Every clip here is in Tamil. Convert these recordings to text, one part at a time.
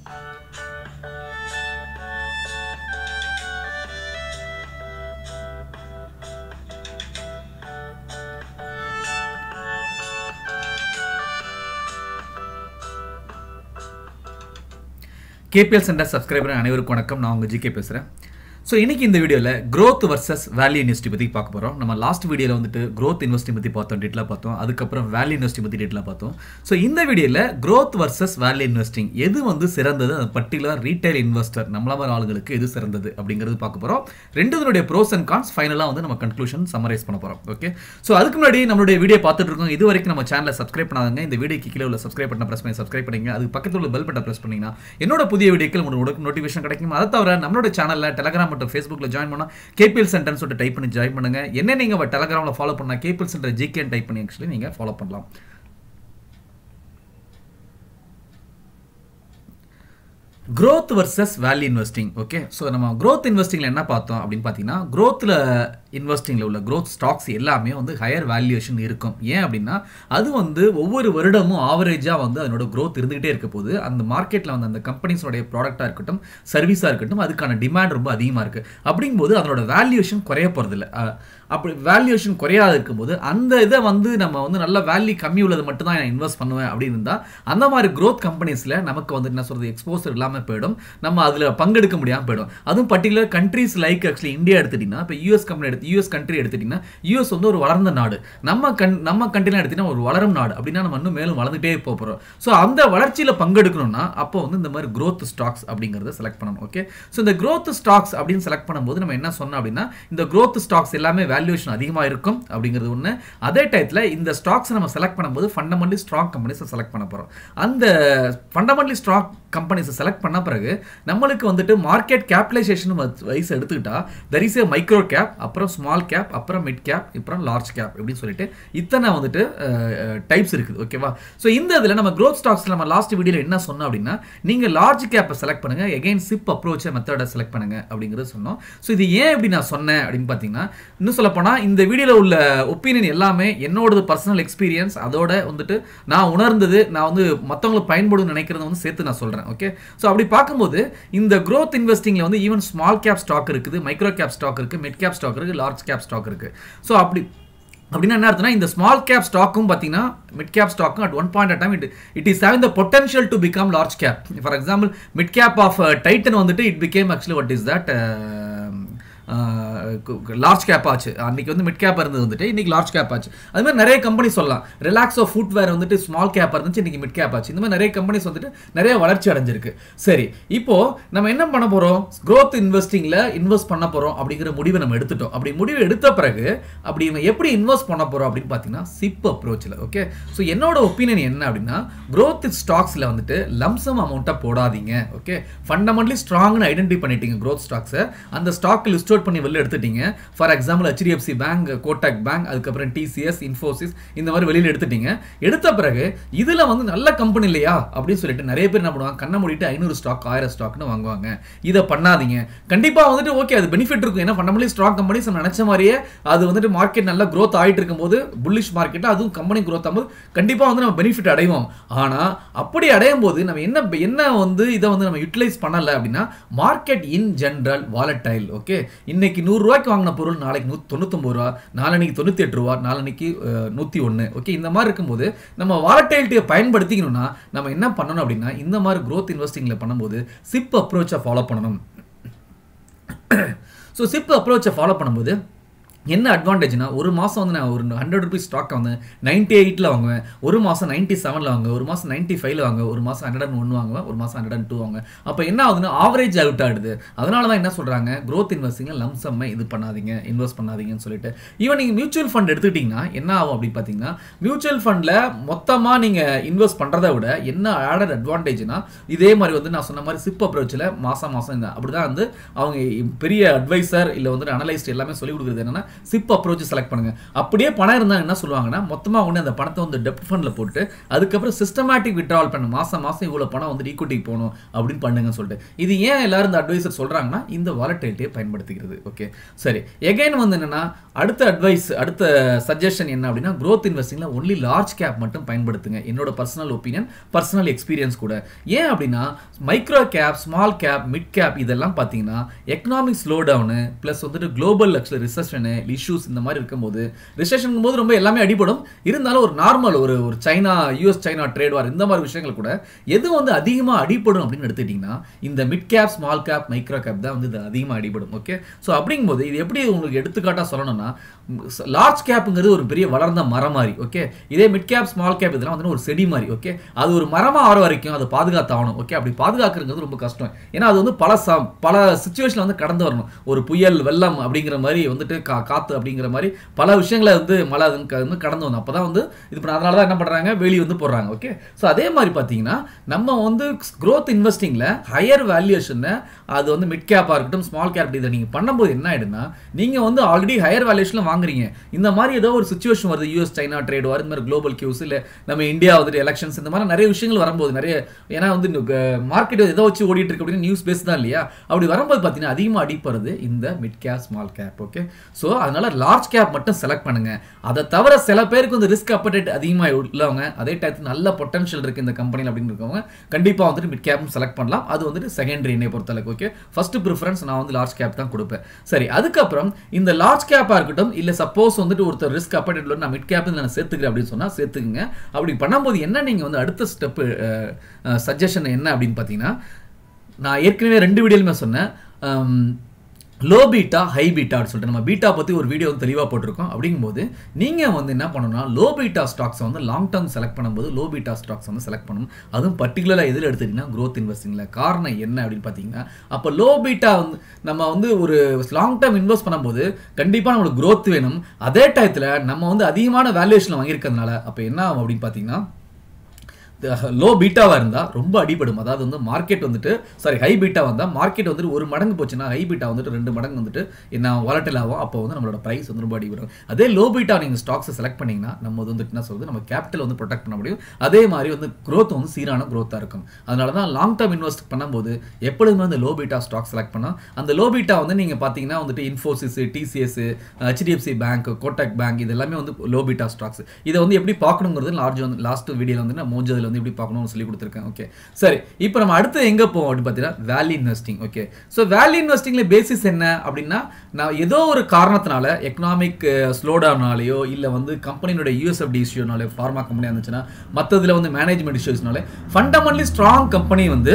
கேபிஎல் சென்டர் சப்ஸ்கிரைபர் அனைவருக்கும் வணக்கம் நான் உங்கள் ஜிகே பேசுகிறேன் ஸோ இன்னைக்கு இந்த வீடியோவில் growth வர்சஸ் வேல்யூ இன்வெஸ்டி பற்றி பார்க்க போகிறோம் நம்ம லாஸ்ட் வீடியோவில் வந்துட்டு growth இன்வெஸ்டி பற்றி பார்த்தோம் டீட்டெயிலாக பார்த்தோம் அதுக்கப்புறம் வேல்யூ இன்வெஸ்டி பற்றி டீட்டெயிலாக பார்த்தோம் ஸோ இந்த வீடியோவில் growth வர்சஸ் வேல்யூ இன்வெஸ்டிங் எது வந்து சிறந்தது அந்த பர்டிகுலர் ரீட்டைல் இன்வெஸ்டர் நம்மள மாதிரி ஆளுங்களுக்கு எது சிறந்தது அப்படிங்கிறது பார்க்க போகிறோம் ரெண்டுதனுடைய ப்ரோஸ் அண்ட் கான்ஸ் ஃபைனலாக வந்து நம்ம கன்க்ளூஷன் சம்மரைஸ் பண்ண போகிறோம் ஓகே ஸோ அதுக்கு முன்னாடி நம்மளுடைய வீடியோ பார்த்துட்டு இருக்கோம் இது வரைக்கும் நம்ம சேனலை சப்ஸ்கிரைப் பண்ணாதங்க இந்த வீடியோக்கு கீழே உள்ள சப்ஸ்கிரைப் பண்ண ப்ரெஸ் பண்ணி சப்ஸ்கிரைப் பண்ணிங்க அதுக்கு பக்கத்தில் உள்ள பெல் பட்டன் ப்ரெஸ் பண்ணிங்கன்னா என்னோட புதிய வீடியோக்கள் உங்களுக்கு நோட்டிஃபிகேஷன் கிடைக்கும் அதை தவிர நம்மளோட சேனலில் டெலகிராம் மற்றும் ஃபேஸ்புக்கில் ஜாயின் பண்ணால் கேபிஎல் சென்டர்னு சொல்லிட்டு டைப் பண்ணி ஜாயின் பண்ணுங்க என்ன நீங்கள் டெலகிராமில் ஃபாலோ பண்ணால் கேபிஎல் சென்டர் ஜிகேன்னு டைப் பண்ணி ஆக்சுவலி நீங்கள் ஃபாலோ பண்ணலாம் growth versus value investing okay so நம்ம growth இன்வெஸ்டிங்கில் என்ன பார்த்தோம் அப்படின்னு பார்த்தீங்கன்னா growthல இன்வெஸ்டிங்கில் உள்ள growth ஸ்டாக்ஸ் எல்லாமே வந்து ஹையர் வேல்யூவேஷன் இருக்கும் ஏன் அப்படின்னா அது வந்து ஒவ்வொரு வருடமும் ஆவரேஜாக வந்து அதனோட growth இருந்துகிட்டே இருக்க போது அந்த மார்க்கெட்டில் வந்து அந்த கம்பெனிஸோடைய ப்ராடக்டாக இருக்கட்டும் சர்வீஸாக இருக்கட்டும் அதுக்கான டிமாண்ட் ரொம்ப அதிகமாக இருக்குது அப்படிங்கும்போது அதனோட வேல்யூவேஷன் குறைய போகிறதில்ல அப்படி வேல்யூவேஷன் குறையாத இருக்கும்போது அந்த இதை வந்து நம்ம வந்து நல்ல வேல்யூ கம்மி உள்ளது மட்டும் தான் இன்வெஸ்ட் பண்ணுவேன் அப்படின்னு இருந்தால் அந்த மாதிரி growth கம்பெனிஸில் நமக்கு வந்து என்ன சொல்கிறது எக்ஸ்போசர் இல்லாமல் போயிடும் நம்ம அதில் பங்கெடுக்க முடியாமல் போயிடும் அதுவும் particular countries like actually India எடுத்துட்டிங்கன்னா இப்போ யூஎஸ் கம்பெனி எடுத்து யூஎஸ் கண்ட்ரி எடுத்துட்டிங்கன்னா யூஎஸ் வந்து ஒரு வளர்ந்த நாடு நம்ம கண் நம்ம கண்ட்ரிலாம் எடுத்திங்கன்னா ஒரு வளரும் நாடு அப்படின்னா நம்ம இன்னும் மேலும் வளர்ந்துட்டே போக போகிறோம் ஸோ அந்த வளர்ச்சியில் பங்கெடுக்கணும்னா அப்போ வந்து இந்த மாதிரி growth ஸ்டாக்ஸ் அப்படிங்கிறத செலக்ட் பண்ணணும் ஓகே ஸோ இந்த growth ஸ்டாக்ஸ் அப்படின்னு செலக்ட் பண்ணும்போது நம்ம என்ன சொன்னோம் அப்படின்னா இந்த growth ஸ்டாக்ஸ் எல்லாமே வேல்யூவேஷன் அதிகமாக இருக்கும் அப்படிங்கிறது ஒன்று அதே டயத்தில் இந்த ஸ்டாக்ஸ் நம்ம செலக்ட் பண்ணும்போது ஃபண்டமெண்டலி ஸ்ட்ராங் கம்பெனிஸை செலக்ட் பண்ண போகிறோம் அந்த ஃபண்டமெண்டலி ஸ்ட்ராங் கம்பெனிஸை செலக்ட் பண்ண பிறகு நம்மளுக்கு வந்துட்டு மார்க்கெட் கேபிடலைசேஷன் வைஸ் எடுத்துக்கிட்டா there is a micro cap அப்புறம் ஸ்மால் கேப் அப்புறம் மிட் கேப் அப்புறம் லார்ஜ் கேப் அப்படின்னு சொல்லிட்டு இத்தனை வந்துட்டு டைப்ஸ் இருக்குது ஓகேவா ஸோ இந்த இதில் நம்ம growth ஸ்டாக்ஸ் நம்ம லாஸ்ட் வீடியோவில் என்ன சொன்னோம் அப்படின்னா நீங்கள் லார்ஜ் கேப்பை செலக்ட் பண்ணுங்க எகைன் சிப் அப்ரோச்சை மெத்தடை செலக்ட் பண்ணுங்க அப்படிங்கிறது சொன்னோம் ஸோ இது ஏன் இப்படி நான் சொன்னேன் அப்படின்னு பார்த்தீங்கன்னா இன்னும் சொல்லப்போனால் இந்த வீடியோவில் உள்ள ஒப்பீனியன் எல்லாமே என்னோடது பர்சனல் எக்ஸ்பீரியன்ஸ் அதோட வந்துட்டு நான் உணர்ந்தது நான் வந்து மற்றவங்களுக்கு பயன்படும் நினைக்கிறத வந்து சேர்த்து நான் சொல்கிறேன் ஓகே ஸோ அப்படி பார்க்கும்போது இந்த growth இன்வெஸ்டிங்கில் வந்து ஈவன் ஸ்மால் கேப் ஸ்டாக் இருக்குது மைக்ரோ கேப் ஸ்டாக் இருக்குது மிட் கேப் ஸ்டாக் இருக்குது லார்ஜ் கேப் ஸ்டாக் இருக்குது ஸோ அப்படி அப்படின்னா என்ன அர்த்தம்னா இந்த ஸ்மால் கேப் ஸ்டாக்கும் பார்த்தீங்கன்னா மிட் கேப் ஸ்டாக்கும் at one point time it it is having the potential to become large cap for example mid cap of Titan வந்துட்டு it became actually what is that large cap ஆச்சு அன்னைக்கு வந்து மிட் கேப் இருந்தது வந்துட்டு இன்னைக்கு லார்ஜ் கேப் ஆச்சு அது மாதிரி நிறைய கம்பெனி சொல்லலாம் ரிலாக்ஸோ ஃபுட்வேர் வந்துட்டு ஸ்மால் கேப் இருந்துச்சு இன்னைக்கு மிட் கேப் ஆச்சு இந்த மாதிரி நிறைய கம்பெனிஸ் வந்துட்டு நிறைய வளர்ச்சி அடைஞ்சிருக்கு சரி இப்போ நம்ம என்ன பண்ண போறோம் growth இன்வெஸ்டிங்ல இன்வெஸ்ட் பண்ண போறோம் அப்படிங்கிற முடிவை நம்ம எடுத்துட்டோம் அப்படி முடிவு எடுத்த பிறகு அப்படி இவங்க எப்படி இன்வெஸ்ட் பண்ண போறோம் அப்படின்னு பார்த்தீங்கன்னா சிப் அப்ரோச்சில் ஓகே ஸோ என்னோட ஒப்பீனியன் என்ன அப்படின்னா growth ஸ்டாக்ஸில் வந்துட்டு லம்சம் அமௌண்ட்டை போடாதீங்க ஓகே ஃபண்டமெண்டலி ஸ்ட்ராங்னு ஐடென்டி பண்ணிட்டீங்க growth ஸ்டாக்ஸை அந்த ஸ்டாக் லிஸ்ட் அவுட் பண்ணி வெளில எடுத்துட்டீங்க for example HDFC bank Kotak bank அதுக்கப்புறம் டிசிஎஸ் இன்ஃபோசிஸ் இந்த மாதிரி வெளியில் எடுத்துட்டீங்க எடுத்த பிறகு இதில் வந்து நல்ல கம்பெனி இல்லையா அப்படின்னு சொல்லிட்டு நிறைய பேர் என்ன பண்ணுவாங்க கண்ணை மூடிட்டு ஐநூறு ஸ்டாக் ஆயிரம் ஸ்டாக்னு வாங்குவாங்க இதை பண்ணாதீங்க கண்டிப்பாக வந்துட்டு ஓகே அது பெனிஃபிட் இருக்கும் ஏன்னா ஃபண்டமெண்டலி ஸ்ட்ராங் கம்பெனிஸ் நம்ம நினச்ச மாதிரியே அது வந்துட்டு மார்க்கெட் நல்லா growth ஆகிட்டு இருக்கும்போது புல்லிஷ் மார்க்கெட்டில் அதுவும் கம்பெனி growth ஆகும்போது கண்டிப்பாக வந்து நம்ம பெனிஃபிட் அடைவோம் ஆனால் அப்படி அடையும் போது நம்ம என்ன என்ன வந்து இதை வந்து நம்ம யூட்டிலைஸ் பண்ணலை அப்படின்னா market in general volatile okay இன்னைக்கு நூறுரூவாய்க்கு வாங்கின பொருள் நாளைக்கு நூ தொண்ணூத்தொம்பது ரூபா நாளன்னைக்கு தொண்ணூற்றி எட்டு ரூபா நாளன்னைக்கு நூற்றி ஒன்று ஓகே இந்த மாதிரி இருக்கும்போது நம்ம வாலட்டைலிட்டியை பயன்படுத்திக்கணும்னா நம்ம என்ன பண்ணணும் அப்படின்னா இந்த மாதிரி growth இன்வெஸ்டிங்கில் பண்ணும்போது சிப் அப்ரோச்சை ஃபாலோ பண்ணணும் ஸோ சிப் அப்ரோச்சை ஃபாலோ பண்ணும்போது என்ன அட்வான்டேஜ்னா ஒரு மாதம் வந்து நான் ஒரு ஹண்ட்ரட் ருபீஸ் ஸ்டாக் வந்து நைன்ட்டி எயிட்டில் வாங்குவேன் ஒரு மாதம் நைன்ட்டி செவனில் வாங்குவேன் ஒரு மாதம் நைன்ட்டி ஃபைவ்ல வாங்குவேன் ஒரு மாதம் ஹண்ட்ரட் அண்ட் ஒன் வாங்குவேன் ஒரு மாதம் ஹண்ட்ரட் அண்ட் டூ வாங்குவேன் அப்போ என்ன ஆகுதுன்னா ஆவரேஜ் அவுட் ஆகிடுது அதனால தான் என்ன சொல்கிறாங்க growth இன்வெஸ்டிங்கை லம்சம்மை இது பண்ணாதீங்க இன்வெஸ்ட் பண்ணாதீங்கன்னு சொல்லிட்டு ஈவன் நீங்கள் மியூச்சுவல் ஃபண்ட் எடுத்துக்கிட்டிங்கன்னா என்ன ஆகும் அப்படின்னு பார்த்தீங்கன்னா மியூச்சுவல் ஃபண்டில் மொத்தமாக நீங்கள் இன்வெஸ்ட் பண்ணுறதை விட என்ன ஆடட் அட்வான்டேஜ்னா இதே மாதிரி வந்து நான் சொன்ன மாதிரி சிப் அப்ரோச்சில் மாதம் மாதம் இந்த அப்படி தான் வந்து அவங்க பெரிய அட்வைசர் இல்லை வந்துட்டு அனலைஸ்ட் எல்லாமே சொல்லி கொடுக்குறது என்னன்னா சிப் அப்ரோச் செலக்ட் பண்ணுங்க அப்படியே பணம் இருந்தா என்ன சொல்லுவாங்கன்னா மொத்தமாக கொண்டு அந்த பணத்தை வந்து டெப்ட் ஃபண்டில் போட்டு அதுக்கப்புறம் சிஸ்டமேட்டிக் விட்ராவல் பண்ணு மாசம் மாசம் இவ்வளோ பணம் வந்து ஈக்குவிட்டிக்கு போகணும் அப்படின்னு பண்ணுங்கன்னு சொல்லிட்டு இது ஏன் எல்லாரும் இந்த அட்வைசர் சொல்றாங்கன்னா இந்த வாலட்டிலிட்டியை பயன்படுத்திக்கிறது ஓகே சரி எகைன் வந்து என்னன்னா அடுத்த அட்வைஸ் அடுத்த சஜஷன் என்ன அப்படின்னா growth இன்வெஸ்டிங்ல ஒன்லி லார்ஜ் கேப் மட்டும் பயன்படுத்துங்க என்னோட பர்சனல் ஒப்பீனியன் பர்சனல் எக்ஸ்பீரியன்ஸ் கூட ஏன் அப்படின்னா micro cap small cap mid cap இதெல்லாம் பார்த்தீங்கன்னா எக்கனாமிக் ஸ்லோ டவுனு ப்ளஸ் வந்துட்டு குளோபல் ரிசெஷனு இஷ்யூஸ் இந்த மாதிரி இருக்கும்போது ரிசெஷன் போது ரொம்ப எல்லாமே அடிபடும் இருந்தாலும் ஒரு நார்மல் ஒரு ஒரு China US China trade war இந்த மாதிரி விஷயங்கள் கூட எது வந்து அதிகமாக அடிபடும் அப்படின்னு எடுத்துக்கிட்டிங்கன்னா இந்த mid cap small cap micro cap தான் வந்து இது அதிகமாக அடிபடும் ஓகே ஸோ அப்படிங்கும்போது இது எப்படி உங்களுக்கு எடுத்துக்காட்டாக சொல்லணும்னா லார்ஜ் கேப்புங்கிறது ஒரு பெரிய வளர்ந்த மரம் மாதிரி ஓகே இதே மிட் கேப் ஸ்மால் கேப் இதெல்லாம் வந்து ஒரு செடி மாதிரி ஓகே அது ஒரு மரமாக ஆற வரைக்கும் அதை பாதுகாத்தாகணும் ஓகே அப்படி பாதுகாக்கிறது ரொம்ப கஷ்டம் ஏன்னா அது வந்து பல ச பல சுச்சுவேஷனில் வந்து கடந்து வரணும் ஒரு புயல் வெள்ளம் அப்படிங்கிற மாதிரி வந்துட்டு கா காற்று அப்படிங்கிற மாதிரி பல விஷயங்களை வந்து மழை அது க- வந்து கடந்து வரணும் அப்போ தான் வந்து இது பண்ண- அதனால தான் என்ன பண்ணுறாங்க வேலி வந்து போடுறாங்க ஓகே ஸோ அதே மாதிரி பார்த்தீங்கன்னா நம்ம வந்து growth இன்வெஸ்டிங்கில் ஹையர் வேல்யூஷனை அது வந்து மிட் கேப்பாக இருக்கட்டும் ஸ்மால் கேப் இதை நீங்கள் பண்ணும்போது என்ன ஆயிடுனா நீங்கள் வந்து ஆல்ரெடி ஹையர் வேல்யூஷனில் வாங்குறீங்க இந்த மாதிரி ஏதோ ஒரு சுச்சுவேஷன் வருது யூஎஸ் சைனா ட்ரேட் வார் இந்த மாதிரி குளோபல் கியூஸ் இல்லை நம்ம இந்தியா வந்துட்டு எலெக்ஷன்ஸ் இந்த மாதிரி நிறைய விஷயங்கள் வரும்போது நிறைய ஏன்னா வந்து மார்க்கெட் எதை வச்சு ஓடிட்டு இருக்கு அப்படின்னு நியூஸ் பேஸ் தான் இல்லையா அப்படி வரும்போது பார்த்தீங்கன்னா அதிகமாக அடிப்படுறது இந்த mid cap small cap okay so அதனால லார்ஜ் கேப் மட்டும் செலக்ட் பண்ணுங்க அதை தவிர சில பேருக்கு வந்து ரிஸ்க் அப்படேட் அதிகமாக உள்ளவங்க அதே டயத்தில் நல்ல பொட்டன்ஷியல் இருக்கு இந்த கம்பெனியில் அப்படின்னு இருக்கவங்க கண்டிப்பாக வந்துட்டு மிட் கேப்பும் செலக்ட் பண்ணலாம் அது வந்துட்டு செகண்டரி என்னை பொறுத்தளவுக்கு ஓகே ஃபர்ஸ்ட் ப்ரிஃபரன்ஸ் நான் வந்து லார்ஜ் கேப் தான் கொடுப்பேன் சரி அதுக்கப்புறம் இந்த லார்ஜ் கேப்பாக இருக்கட்டும் இல்லை சப்போஸ் வந்துட்டு ஒருத்தர் ரிஸ்க் அப்படேட்ல நான் மிட் கேப் நான் சேர்த்துக்கிறேன் அப்படின்னு சொன்னால் சேர்த்துக்குங்க அப்படி பண்ணும்போது என்ன நீங்கள் வந்து அடுத்த ஸ்டெப்பு சஜஷன் என்ன அப்படின்னு பார்த்தீங்கன்னா நான் ஏற்கனவே ரெண்டு வீடியோலுமே சொன்னேன் லோ பீட்டா ஹை பீட்டா அப்படின்னு சொல்லிட்டு நம்ம பீட்டா பற்றி ஒரு வீடியோ வந்து தெளிவாக போட்டிருக்கோம் அப்படிங்கும்போது நீங்கள் வந்து என்ன பண்ணணும்னா லோ பீட்டா ஸ்டாக்ஸை வந்து லாங் டர்ம் செலக்ட் பண்ணும்போது லோ பீட்டா ஸ்டாக்ஸ் வந்து செலக்ட் பண்ணணும் அதுவும் பர்டிகுலராக எதில் எடுத்துக்கிட்டிங்கன்னா growth இன்வெஸ்டிங்கில் காரணம் என்ன அப்படின்னு பார்த்தீங்கன்னா அப்போ லோ பீட்டா வந்து நம்ம வந்து ஒரு லாங் டர்ம் இன்வெஸ்ட் பண்ணும்போது கண்டிப்பாக நம்மளுக்கு growth வேணும் அதே டயத்தில் நம்ம வந்து அதிகமான வேல்யூஷனில் வாங்கியிருக்கிறதுனால அப்போ என்ன ஆகும் அப்படின்னு பார்த்தீங்கன்னா லோ பீட்டாவாக இருந்தால் ரொம்ப அடிபடும் அதாவது வந்து மார்க்கெட் வந்துட்டு சாரி ஹை பீட்டா வந்தால் மார்க்கெட் வந்துட்டு ஒரு மடங்கு போச்சுன்னா ஹை பீட்டா வந்துட்டு ரெண்டு மடங்கு வந்துட்டு என்ன வாலட்டில் ஆகும் அப்போ வந்து நம்மளோட ப்ரைஸ் வந்து ரொம்ப அடிபடும் அதே லோ பீட்டா நீங்கள் ஸ்டாக்ஸை செலக்ட் பண்ணீங்கன்னா நம்ம வந்து வந்துட்டு என்ன சொல்றது நம்ம கேபிட்டல் வந்து ப்ரொடெக்ட் பண்ண முடியும் அதே மாதிரி வந்து growth வந்து சீரான growth-ஆ இருக்கும் அதனால தான் லாங் டர்ம் இன்வெஸ்ட் பண்ணும்போது எப்பொழுதுமே அந்த லோ பீட்டா ஸ்டாக் செலக்ட் பண்ணால் அந்த லோ பீட்டா வந்து நீங்கள் பார்த்தீங்கன்னா வந்துட்டு Infosys TCS HDFC bank Kotak bank இது எல்லாமே வந்து லோ பீட்டா ஸ்டாக்ஸ் இதை வந்து எப்படி பார்க்கணுங்கிறது லார்ஜ் வந்து லாஸ்ட் வீடியோவில் வந்து நான் மோஞ்சதில் வந்து எப்படி பார்க்கணும்னு சொல்லி கொடுத்துருக்கேன் ஓகே சரி இப்போ நம்ம அடுத்து எங்கே போவோம் அப்படின்னு பார்த்தீங்கன்னா value investing okay so value இன்வெஸ்டிங்கில் பேசிஸ் என்ன அப்படின்னா நான் ஏதோ ஒரு காரணத்தினால எக்கனாமிக் ஸ்லோடவுனாலேயோ இல்லை வந்து கம்பெனியோட யூஎஸ்எஃப்டி இஷ்யூனாலே ஃபார்மா கம்பெனியாக இருந்துச்சுன்னா மற்றதுல வந்து மேனேஜ்மெண்ட் இஷ்யூஸ்னாலே ஃபண்டமெண்டலி ஸ்ட்ராங் கம்பெனி வந்து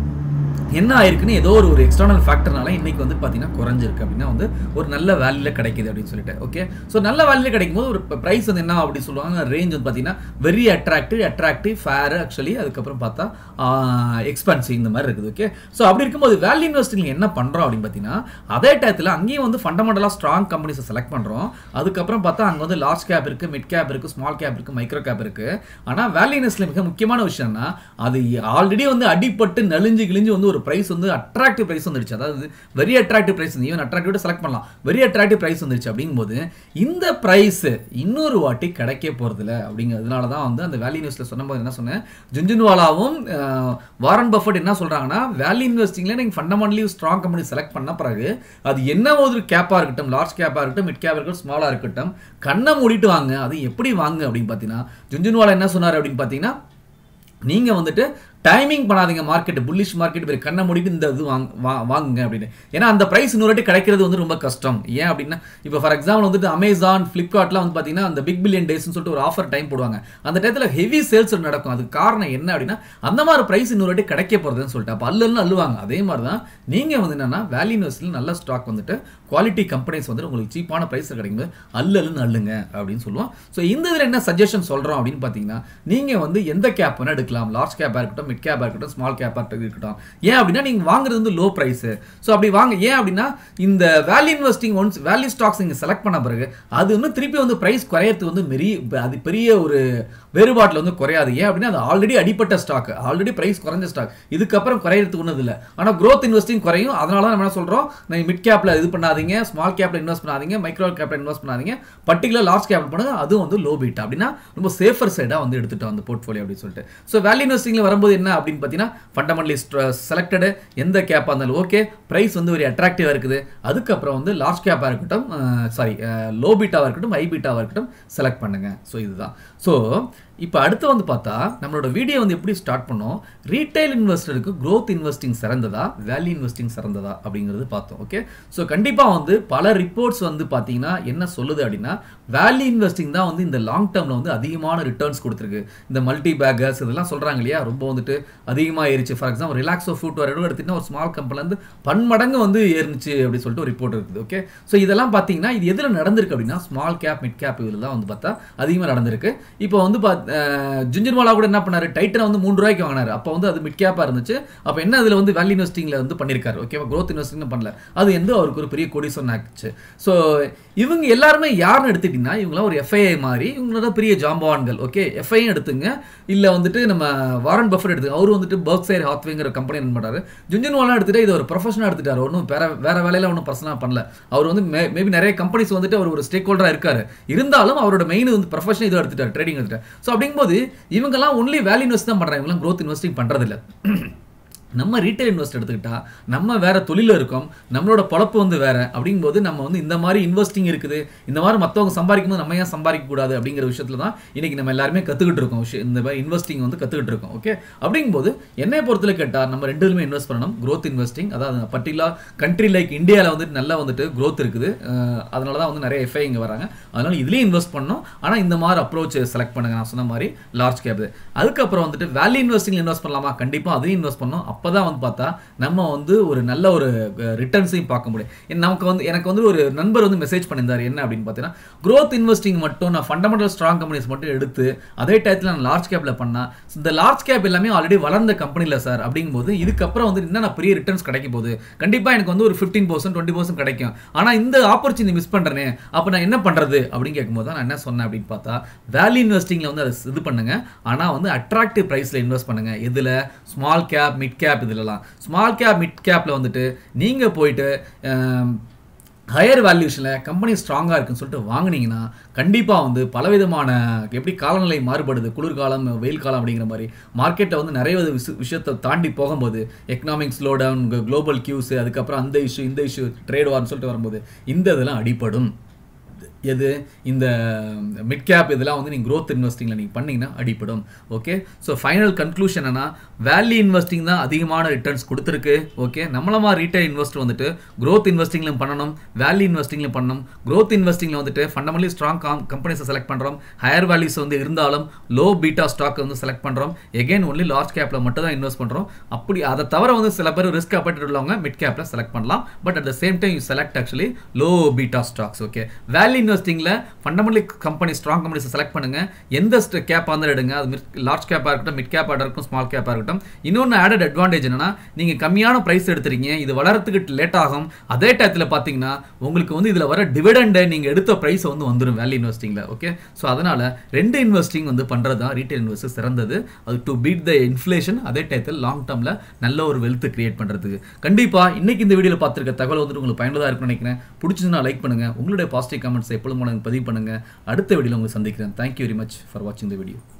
என்ன ஆயிருக்குன்னு ஏதோ ஒரு ஒரு எக்ஸ்டர்னல் ஃபேக்டர்னால இன்னைக்கு வந்து பார்த்தீங்கன்னா குறைஞ்சிருக்கு அப்படின்னா வந்து ஒரு நல்ல வேல்யூல கிடைக்குது அப்படின்னு சொல்லிட்டு ஓகே ஸோ நல்ல வேல்யூல கிடைக்கும் போது ஒரு ப்ரைஸ் வந்து என்ன அப்படி சொல்லுவாங்க ரேஞ்ச் வந்து பார்த்தீங்கன்னா very attractive attractive fair actually அதுக்கப்புறம் பார்த்தா எக்ஸ்பென்சிவ் இந்த மாதிரி இருக்குது ஓகே ஸோ அப்படி இருக்கும்போது வேல்யூ இன்வெஸ்டிங் என்ன பண்ணுறோம் அப்படின்னு பார்த்தீங்கன்னா அதே டயத்தில் அங்கேயும் வந்து ஃபண்டமெண்டலாக ஸ்ட்ராங் கம்பெனிஸை செலக்ட் பண்ணுறோம் அதுக்கப்புறம் பார்த்தா அங்கே வந்து லார்ஜ் கேப் இருக்குது மிட் கேப் இருக்குது ஸ்மால் கேப் இருக்குது மைக்ரோ கேப் இருக்குது ஆனால் வேல்யூ இன்வெஸ்டில் மிக முக்கியமான விஷயம்னா அது ஆல்ரெடி வந்து அடிப்பட்டு நெளிஞ்சு கிழிஞ்சு வந்து ஒரு ப்ரைஸ் வந்து அட்ராக்டிவ் ப்ரைஸ் வந்துடுச்சு அதாவது very attractive price even attractive select பண்ணலாம் வெரி அட்ராக்டிவ் ப்ரைஸ் வந்துருச்சு அப்படிங்கும்போது இந்த ப்ரைஸ் இன்னொரு வாட்டி கிடைக்க போகிறதில்ல அப்படிங்கிறதுனால தான் வந்து அந்த வேல்யூ நியூஸில் சொன்னபோது என்ன சொன்னேன் ஜுன்ஜுன்வாலாவும் அஹ், வாரன் பஃபட் என்ன சொல்கிறாங்கன்னா வேல்யூ இன்வெஸ்டிங்கில் நீங்கள் ஃபண்டமெண்டலி ஸ்ட்ராங் கம்பெனி செலக்ட் பண்ண பிறகு அது என்ன ஒரு கேப்பாக இருக்கட்டும் லார்ஜ் கேப்பாக இருக்கட்டும் மிட் கேப்பாக இருக்கட்டும் ஸ்மாலாக இருக்கட்டும் கண்ணை மூடிட்டு வாங்க அது எப்படி வாங்க அப்படின்னு பார்த்தீங்கன்னா ஜுன்ஜுன்வாலா என்ன சொன்னார் அப்படின்னு பார்த்தீங்கன்னா நீங்கள் வந்துட்டு டைமிங் பண்ணாதீங்க மார்க்கெட் புல்லிஷ் மார்க்கெட் பேர் கண்ணை மூடிட்டு இந்த இது வாங்க வா- வாங்குங்க அப்படின்னு ஏன்னா அந்த ப்ரைஸ் இன்னொரு வாட்டி கிடைக்கிறது வந்து ரொம்ப கஷ்டம் ஏன் அப்படின்னா இப்போ ஃபார் எக்ஸாம்பிள் வந்துட்டு அமேசான் ஃப்ளிப்கார்ட்லாம் வந்து பார்த்தீங்கன்னா அந்த பிக் பில்லியன் டேஸ்னு சொல்லிட்டு ஒரு ஆஃபர் டைம் போடுவாங்க அந்த டயத்தில் ஹெவி சேல்ஸ் நடக்கும் அதுக்கு காரணம் என்ன அப்படின்னா அந்த மாதிரி ப்ரைஸ் இன்னொரு வாட்டி கிடைக்க போகிறதுன்னு சொல்லிட்டு அப்போ அல்லன்னு அள்ளுவாங்க அதே மாதிரி தான் நீங்கள் வந்து என்னன்னா வேல்யூ இன்வெஸ்டில் நல்ல ஸ்டாக் வந்துட்டு குவாலிட்டி கம்பெனிஸ் வந்துட்டு உங்களுக்கு சீப்பான ப்ரைஸ் கிடைக்கும்போது அல்லன்னு அள்ளுங்க அப்படின்னு சொல்லுவோம் ஸோ இந்த இதில் என்ன சஜஷன் சொல்கிறோம் அப்படின்னு பார்த்தீங்கன்னா நீங்கள் வந்து எந்த கேப் வேணால் எடுக்கலாம் லார்ஜ் கேப்பாக இருக்கட்டும் இருக்கட்டும் மிட் கேப்பாக இருக்கட்டும் ஸ்மால் கேப்பாக இருக்கட்டும் ஏன் அப்படின்னா நீங்கள் வாங்குறது வந்து லோ ப்ரைஸு ஸோ அப்படி வாங்க ஏன் அப்படின்னா இந்த value investing once value stocks நீங்கள் செலக்ட் பண்ண பிறகு அது வந்து திருப்பி வந்து ப்ரைஸ் குறையறது வந்து பெரிய அது பெரிய ஒரு வேறுபாட்டில் வந்து குறையாது ஏன் அப்படின்னா அது ஆல்ரெடி அடிப்பட்ட ஸ்டாக் ஆல்ரெடி ப்ரைஸ் குறைஞ்ச ஸ்டாக் இதுக்கப்புறம் குறையறதுக்கு ஒன்றும் இல்லை ஆனால் growth இன்வெஸ்டிங் குறையும் அதனால தான் நம்ம என்ன சொல்கிறோம் நீங்கள் மிட் கேப்பில் இது பண்ணாதீங்க ஸ்மால் கேப்பில் இன்வெஸ்ட் பண்ணாதீங்க மைக்ரோ கேப்பில் இன்வெஸ்ட் பண்ணாதீங்க பர்டிகுலர் லார்ஜ் கேப்பில் பண்ணுங்க அதுவும் வந்து லோ பீட் அப்படின்னா ரொம்ப சேஃபர் சைடாக வந்து எடுத்துட்டோம் அந்த போர்ட்ஃபோலியோ அப்படின்னு சொல்லிட்டு ஸோ வேல்யூ இன்வெஸ்டிங்கில் வரும்போது என்ன அப்படின்னு பார்த்தீங்கன்னா ஃபண்டமெண்டலி செலக்டடு எந்த கேப்பாக இருந்தாலும் ஓகே ப்ரைஸ் வந்து ஒரு அட்ராக்டிவாக இருக்குது அதுக்கப்புறம் வந்து லார்ஜ் கேப்பாக இருக்கட்டும் சாரி லோ பீட்டாவாக இருக்கட்டும் ஹை பீட்டாவாக இருக்கட்டும் செலக்ட் பண்ணுங்க ஸோ இதுதான் ஸோ இப்போ அடுத்து வந்து பார்த்தா நம்மளோட வீடியோ வந்து எப்படி ஸ்டார்ட் பண்ணோம் ரீட்டைல் இன்வெஸ்டருக்கு growth இன்வெஸ்டிங் சிறந்ததா வேல்யூ இன்வெஸ்டிங் சிறந்ததா அப்படிங்கிறது பார்த்தோம் ஓகே ஸோ கண்டிப்பாக வந்து பல ரிப்போர்ட்ஸ் வந்து பார்த்தீங்கன்னா என்ன சொல்லுது அப்படின்னா வேல்யூ இன்வெஸ்டிங் தான் வந்து இந்த லாங் டேர்மில் வந்து அதிகமான ரிட்டர்ன்ஸ் கொடுத்துருக்கு இந்த மல்டி பேக்கர்ஸ் இதெல்லாம் சொல்கிறாங்க இல்லையா ரொம்ப வந்துட்டு அதிகமாக ஏறிச்சு ஃபார் எக்ஸாம்பிள் ரிலாக்ஸோ ஃபுட் வர எடுத்துகிட்டா ஒரு ஸ்மால் கம்பெனிலேருந்து பன்மடங்கு வந்து ஏறிச்சு அப்படின்னு சொல்லிட்டு ஒரு ரிப்போர்ட் இருக்குது ஓகே ஸோ இதெல்லாம் பார்த்தீங்கன்னா இது எதில் நடந்திருக்கு அப்படின்னா ஸ்மால் கேப் மிட் கேப் இதில் தான் வந்து பார்த்தா அதிகமாக நடந்திருக்கு இப்போ வந்து பாத் ஜிஞ்சர்மாலா கூட என்ன பண்ணாரு டைட்டனை வந்து மூணு ரூபாய்க்கு வாங்கினாரு அப்போ வந்து அது மிட் கேப்பாக இருந்துச்சு அப்போ என்ன அதில் வந்து வேல்யூ இன்வெஸ்டிங்கில் வந்து பண்ணியிருக்காரு ஓகேவா growth இன்வெஸ்டிங் பண்ணல அது வந்து அவருக்கு ஒரு பெரிய கொடிசன் ஆச்சு ஸோ இவங்க எல்லாருமே யாருன்னு எடுத்துக்கிட்டிங்கன்னா இவங்களாம் ஒரு எஃப்ஐஐ மாதிரி இவங்களோட பெரிய ஜாம்பவான்கள் ஓகே எஃப்ஐயும் எடுத்துங்க இல்லை வந்துட்டு நம்ம வாரன் பஃபர் எடுத்துங்க அவர் வந்துட்டு பர்க்சைர் ஹாத்வேங்கிற கம்பெனி ரன் பண்ணுறாரு ஜுஞ்சன்வாலாம் எடுத்துட்டு இது ஒரு ப்ரொஃபஷனாக எடுத்துட்டாரு ஒன்றும் வேற வேற வேலையில ஒன்றும் பர்சனாக பண்ணல அவர் வந்து மேபி நிறைய கம்பெனிஸ் வந்துட்டு அவர் ஒரு ஸ்டேக் ஹோல்டராக இருக்காரு இருந்தாலும் அவரோட மெயின் வந்து ப்ரொஃபஷன் இதை எடுத்துட்டார் ட்ரேடிங் எடுத்துட்டார் ஸோ அப்படிங்கும்போது இவங்கெல்லாம் ஒன்லி வேல்யூ இன்வெஸ்ட் தான் பண்ணுறாங்க இவங்களாம் growth இன்வெஸ்டிங் பண்ணுறதில்ல நம்ம ரீட்டைல் இன்வெஸ்ட் எடுத்துக்கிட்டா நம்ம வேற தொழில இருக்கோம் நம்மளோட பொழப்பு வந்து வேற அப்படிங்கும்போது நம்ம வந்து இந்த மாதிரி இன்வெஸ்டிங் இருக்குது இந்த மாதிரி மற்றவங்க சம்பாதிக்கும் போது நம்ம ஏன் சம்பாதிக்க கூடாது அப்படிங்கிற விஷயத்துல தான் இன்னைக்கு நம்ம எல்லாருமே கத்துக்கிட்டு இருக்கோம் விஷயம் இந்த மாதிரி இன்வெஸ்டிங் வந்து கத்துக்கிட்டு இருக்கோம் ஓகே அப்படிங்கும்போது என்னை பொறுத்தல கேட்டா நம்ம ரெண்டுலுமே இன்வெஸ்ட் பண்ணணும் growth இன்வெஸ்டிங் அதாவது பர்டிகுலர் கண்ட்ரி லைக் இந்தியாவில் வந்துட்டு நல்லா வந்துட்டு growth இருக்குது அஹ் அதனால தான் வந்து நிறைய எஃப்ஐ இங்கே வராங்க அதனால இதுலேயும் இன்வெஸ்ட் பண்ணணும் ஆனால் இந்த மாதிரி அப்ரோச் செலக்ட் பண்ணுங்க நான் சொன்ன மாதிரி லார்ஜ் கேப் அதுக்கப்புறம் வந்துட்டு வேல்யூ இன்வெஸ்டிங் இன்வெஸ்ட் பண்ணலாமா கண்டிப்பாக அதையும் இன்வெஸ்ட் பண்ணணும் அப்போ தான் வந்து பார்த்தா நம்ம வந்து ஒரு நல்ல ஒரு ரிட்டர்ன்ஸையும் பார்க்க முடியும் ஏன்னா நமக்கு வந்து எனக்கு வந்து ஒரு நண்பர் வந்து மெசேஜ் பண்ணியிருந்தார் என்ன அப்படின்னு பார்த்தீங்கன்னா growth இன்வெஸ்டிங் மட்டும் நான் ஃபண்டமெண்டல் ஸ்ட்ராங் கம்பெனிஸ் மட்டும் எடுத்து அதே டயத்தில் நான் லார்ஜ் கேப்பில் பண்ணா இந்த லார்ஜ் கேப் எல்லாமே ஆல்ரெடி வளர்ந்த கம்பெனியில் சார் அப்படிங்கும்போது இதுக்கப்புறம் வந்து என்ன பெரிய ரிட்டர்ன்ஸ் கிடைக்க போகுது கண்டிப்பாக எனக்கு வந்து ஒரு ஃபிஃப்டீன் பர்சன்ட் டுவெண்ட்டி பர்சன்ட் கிடைக்கும் ஆனால் இந்த ஆப்பர்ச்சுனிட்டி மிஸ் பண்ணுறேனே அப்போ நான் என்ன பண்ணுறது அப்படின்னு கேட்கும்போது தான் நான் என்ன சொன்னேன் அப்படின்னு பார்த்தா வேல்யூ இன்வெஸ்டிங்கில் வந்து அதை இது பண்ணுங்க ஆனால் வந்து அட்ராக்டிவ் ப்ரைஸில் இன்வெஸ்ட் பண்ணுங்க எதில் ஸ்மால் கேப் மிட் கேப் இதுலலாம் ஸ்மால் கேப் மிட் கேப்பில் வந்துட்டு நீங்கள் போயிட்டு ஆம், ஹையர் வேல்யூஷனில் கம்பெனி ஸ்ட்ராங்காக இருக்குன்னு சொல்லிட்டு வாங்குனீங்கன்னா கண்டிப்பாக வந்து பலவிதமான எப்படி காலநிலை மாறுபடுது குளிர்காலம் வெயில் காலம் அப்படிங்கிற மாதிரி மார்க்கெட்டில் வந்து நிறைய வித விஷ- விஷயத்தை தாண்டி போகும்போது economic slow down global cues அதுக்கப்புறம் அந்த இஷ்யூ இந்த இஷ்யூ ட்ரேட் வார்னு சொல்லிட்டு வரும்போது இந்த இதெல்லாம் அடிபடும் எது இந்த மிட் கேப் இதெல்லாம் வந்து நீங்கள் growth இன்வெஸ்டிங்கில் நீங்கள் பண்ணீங்கன்னா அடிப்படும் ஓகே ஸோ ஃபைனல் கன்க்ளூஷன் என்னன்னா வேல்யூ இன்வெஸ்டிங் தான் அதிகமான ரிட்டர்ன்ஸ் கொடுத்துருக்கு ஓகே நம்மளமா ரீட்டைல் இன்வெஸ்டர் வந்துட்டு growth இன்வெஸ்டிங்லையும் பண்ணணும் வேல்யூ இன்வெஸ்டிங்லையும் பண்ணணும் growth இன்வெஸ்டிங்கில் வந்துட்டு ஃபண்டமெண்டலி ஸ்ட்ராங் கம்பெனிஸை செலக்ட் பண்ணுறோம் ஹையர் வேல்யூஸ் வந்து இருந்தாலும் லோ பீட்டா ஸ்டாக் வந்து செலக்ட் பண்ணுறோம் எகைன் ஒன்லி லார்ஜ் கேப்பில் மட்டும் தான் இன்வெஸ்ட் பண்ணுறோம் அப்படி அதை தவிர வந்து சில பேர் ரிஸ்க் அப்பாயிட்டு உள்ளவங்க மிட் கேப்பில் செலக்ட் பண்ணலாம் but at the same time you select actually low beta stocks okay value இன்வெஸ்டிங்கில் ஃபண்டமெண்டலி கம்பெனி ஸ்ட்ராங் கம்பெனிஸை செலக்ட் பண்ணுங்க எந்த கேப் வந்து எடுங்க அது லார்ஜ் கேப்பாக இருக்கட்டும் மிட் கேப்பாக இருக்கட்டும் ஸ்மால் கேப்பாக இருக்கட்டும் இன்னொன்று ஆடட் அட்வான்டேஜ் என்னன்னா நீங்கள் கம்மியான ப்ரைஸ் எடுத்துறீங்க இது வளரத்துக்கு லேட் ஆகும் அதே டயத்தில் பார்த்தீங்கன்னா உங்களுக்கு வந்து இதில் வர டிவிடெண்டை நீங்கள் எடுத்த ப்ரைஸ் வந்து வந்துடும் வேல்யூ இன்வெஸ்டிங்கில் ஓகே ஸோ அதனால் ரெண்டு இன்வெஸ்டிங் வந்து பண்ணுறது தான் ரீட்டைல் இன்வெஸ்ட் சிறந்தது அது டு பீட் த இன்ஃப்ளேஷன் அதே டயத்தில் லாங் டேர்மில் நல்ல ஒரு வெல்த் கிரியேட் பண்ணுறதுக்கு கண்டிப்பாக இன்னைக்கு இந்த வீடியோவில் பார்த்துருக்க தகவல் வந்துட்டு உங்களுக்கு பயனுள்ளதாக இருக்கும்னு நினைக்கிறேன் பிடிச்சதுன்னா லைக் பண்ணுங்கள் உங்களுடைய பாசிட்டிவ் கமெண்ட்ஸ் எப்பொழுதும் எனக்கு பதிவு பண்ணுங்கள் அடுத்த வீடியோவில் உங்களுக்கு சந்திக்கிறேன் தேங்க்யூ வெரி மச் ஃபார் வாட்சிங் த வீடியோ